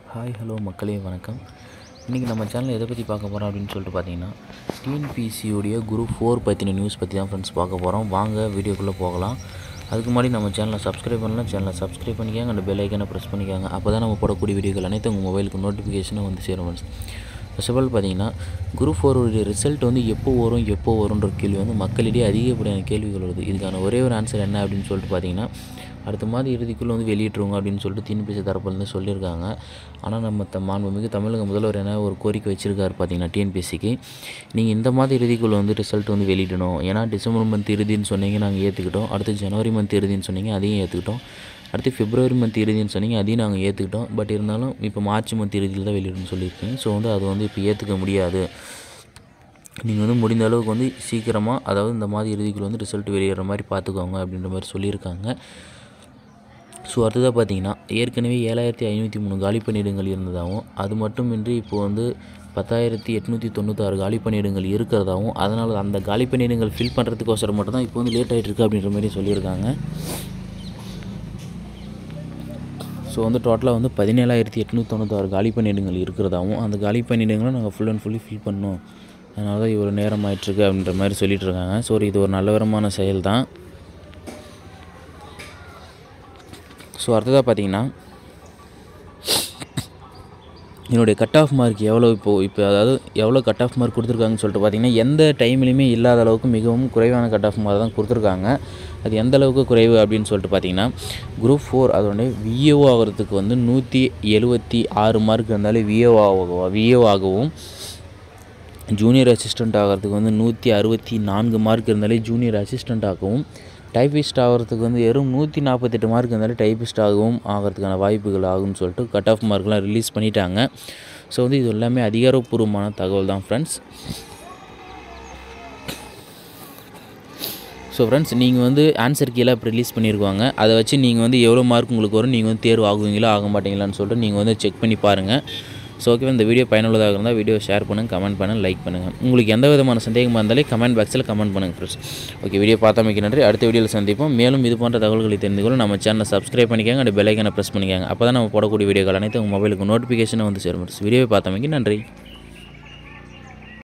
hi hello மக்களே வணக்கம் இன்றைக்கி நம்ம சேனலில் எதை பற்றி பார்க்க போகிறோம் அப்படின்னு சொல்லிட்டு பார்த்தீங்கன்னா டிஎன்பிசியோடைய குரூப் ஃபோர் பற்றின நியூஸ் பற்றி தான் ஃப்ரெண்ட்ஸ் பார்க்க போகிறோம் வாங்க வீடியோக்குள்ளே போகலாம் அதுக்கு முன்னாடி நம்ம சேனலை சப்ஸ்கிரைப் பண்ணலாம் சேனலை சப்ஸ்கிரைப் பண்ணிக்கோங்க அந்த பெல் ஐக்கனை ப்ரெஸ் பண்ணிக்கோங்க அப்போ தான் நம்ம போடக்கூடிய வீடியோக்கள் அனைத்து உங்கள் மொபைலுக்கு நோட்டிஃபிகேஷனும் வந்து சேரும் ஃப்ரெண்ட்ஸ் ஃபர்ஸ்ட் ஆஃப் ஆல் பார்த்தீங்கன்னா குரூப் ஃபோருடைய ரிசல்ட் வந்து எப்போ வரும் எப்போ வரும்ன்ற கேள்வி வந்து மக்களிடையே அதிகப்படியான கேள்விகள் வருது இதுக்கான ஒரே ஒரு ஆன்சர் என்ன அப்படின்னு சொல்லிட்டு பார்த்தீங்கன்னா அடுத்த மாதம் இறுதிக்குள்ளே வந்து வெளியிட்டுருவோங்க அப்படின்னு சொல்லிட்டு டிஎன்பிசி தரப்புலேருந்து சொல்லியிருக்காங்க ஆனால் நம்ம த மாண்புமிகு தமிழக முதல்வர் என்ன ஒரு கோரிக்கை வச்சிருக்காரு பார்த்தீங்கன்னா டிஎன்பிசிக்கு நீங்கள் இந்த மாத இறுதிக்குள்ளே வந்து ரிசல்ட் வந்து வெளியிடணும் ஏன்னா டிசம்பர் மந்த் இறுதின்னு சொன்னீங்க நாங்கள் ஏற்றுக்கிட்டோம் அடுத்து ஜனவரி மந்த் இறுதின்னு சொன்னீங்க அதையும் ஏற்றுக்கிட்டோம் அடுத்து பிப்ரவரி மந்த் இறுதின்னு சொன்னீங்க அதையும் நாங்கள் ஏற்றுக்கிட்டோம் பட் இருந்தாலும் இப்போ மார்ச் மந்த் இறுதியில் தான் வெளியிடணும்னு சொல்லியிருக்கீங்க ஸோ வந்து அது வந்து இப்போ ஏற்றுக்க முடியாது நீங்கள் வந்து முடிந்த அளவுக்கு வந்து சீக்கிரமாக அதாவது இந்த மாத இறுதிக்குள்ள வந்து ரிசல்ட் வெளியிடுற மாதிரி பார்த்துக்கோங்க அப்படின்ற மாதிரி சொல்லியிருக்காங்க ஸோ அடுத்ததாக பார்த்தீங்கன்னா ஏற்கனவே ஏழாயிரத்தி ஐநூற்றி மூணு காலி பணியிடங்கள் இருந்ததாகவும் அது மட்டுமின்றி இப்போ வந்து பத்தாயிரத்தி எட்நூற்றி தொண்ணூத்தாறு காலி பணியிடங்கள் இருக்கிறதாகவும் அதனால் அந்த காலி பணியிடங்கள் ஃபில் பண்ணுறதுக்கோசரம் மட்டும் தான் இப்போ வந்து லேட் ஆகிட்டு இருக்கு அப்படின்ற மாதிரி சொல்லியிருக்காங்க ஸோ வந்து டோட்டலாக வந்து பதினேழாயிரத்தி எட்நூற்றி தொண்ணூத்தாறு காலி பணியிடங்கள் இருக்கிறதாகவும் அந்த காலி பணியிடங்களை நாங்கள் ஃபுல் அண்ட் ஃபுல்லி ஃபில் பண்ணோம் அதனால தான் இவ்வளோ நேரம் ஆயிட்டுருக்கு அப்படின்ற மாதிரி சொல்லிட்டு இருக்காங்க ஸோ இது ஒரு நல்லவரமான செயல் தான் ஸோ அடுத்ததாக பார்த்தீங்கன்னா என்னுடைய கட் ஆஃப் மார்க் எவ்வளோ இப்போது இப்போ அதாவது எவ்வளோ கட் ஆஃப் மார்க் கொடுத்துருக்காங்கன்னு சொல்லிட்டு பார்த்தீங்கன்னா எந்த டைம்லையுமே இல்லாத அளவுக்கு மிகவும் குறைவான கட் ஆஃப் மார்க் தான் கொடுத்துருக்காங்க அது எந்த அளவுக்கு குறைவு அப்படின்னு சொல்லிட்டு பார்த்தீங்கன்னா குரூப் ஃபோர் அதோடைய விஏஓ ஆகிறதுக்கு வந்து நூற்றி எழுபத்தி ஆறு மார்க் இருந்தாலே விஏஓ ஆகும் விஏஓ ஆகவும் ஜூனியர் அசிஸ்டண்ட் ஆகிறதுக்கு வந்து நூற்றி அறுபத்தி நான்கு மார்க் இருந்தாலே ஜூனியர் அசிஸ்டண்ட் ஆகவும் டைப்பிஸ்ட் ஆகிறதுக்கு வந்து வெறும் நூற்றி நாற்பத்தெட்டு மார்க் இருந்தாலே டைப்பிஸ்ட் ஆகவும் ஆகிறதுக்கான வாய்ப்புகள் ஆகும்னு சொல்லிட்டு கட் ஆஃப் மார்க்லாம் ரிலீஸ் பண்ணிட்டாங்க ஸோ வந்து இது எல்லாமே அதிகாரப்பூர்வமான தகவல் தான் ஃப்ரெண்ட்ஸ் ஸோ ஃப்ரெண்ட்ஸ் நீங்கள் வந்து ஆன்சர் கீழே இப்போ ரிலீஸ் பண்ணியிருக்காங்க அதை வச்சு நீங்கள் வந்து எவ்வளோ மார்க் உங்களுக்கு வரும் நீங்கள் வந்து தேர்வு ஆகுவீங்களா ஆக மாட்டீங்களான்னு சொல்லிட்டு நீங்கள் வந்து செக் பண்ணி பாருங்கள் ஸோ ஓகே இந்த வீடியோ பயனுள்ளதாக இருந்தால் வீடியோ ஷேர் பண்ணுங்கள் கமெண்ட் பண்ணுங்கள் லைக் பண்ணுங்கள் உங்களுக்கு எந்த விதமான சந்தேகமாக இருந்தாலே கமெண்ட் பாக்ஸில் கமெண்ட் பண்ணுங்கள் ஃப்ரெண்ட்ஸ் ஓகே வீடியோ பார்த்தமைக்கு நன்றி அடுத்த வீடியோவில் சந்திப்போம் மேலும் இது போன்ற தகவல்களை தெரிந்து கொள்ள நம்ம சேனலை சப்ஸ்கிரைப் பண்ணிக்கோங்க அந்த பெல்லைக்கனை ப்ரெஸ் பண்ணிக்கோங்க அப்போ தான் நம்ம போடக்கூடிய வீடியோக்கள் அனைத்து உங்கள் மொபைலுக்கு நோட்டிஃபிகேஷனை வந்து சேரும் வீடியோவை பார்த்தமைக்கு நன்றி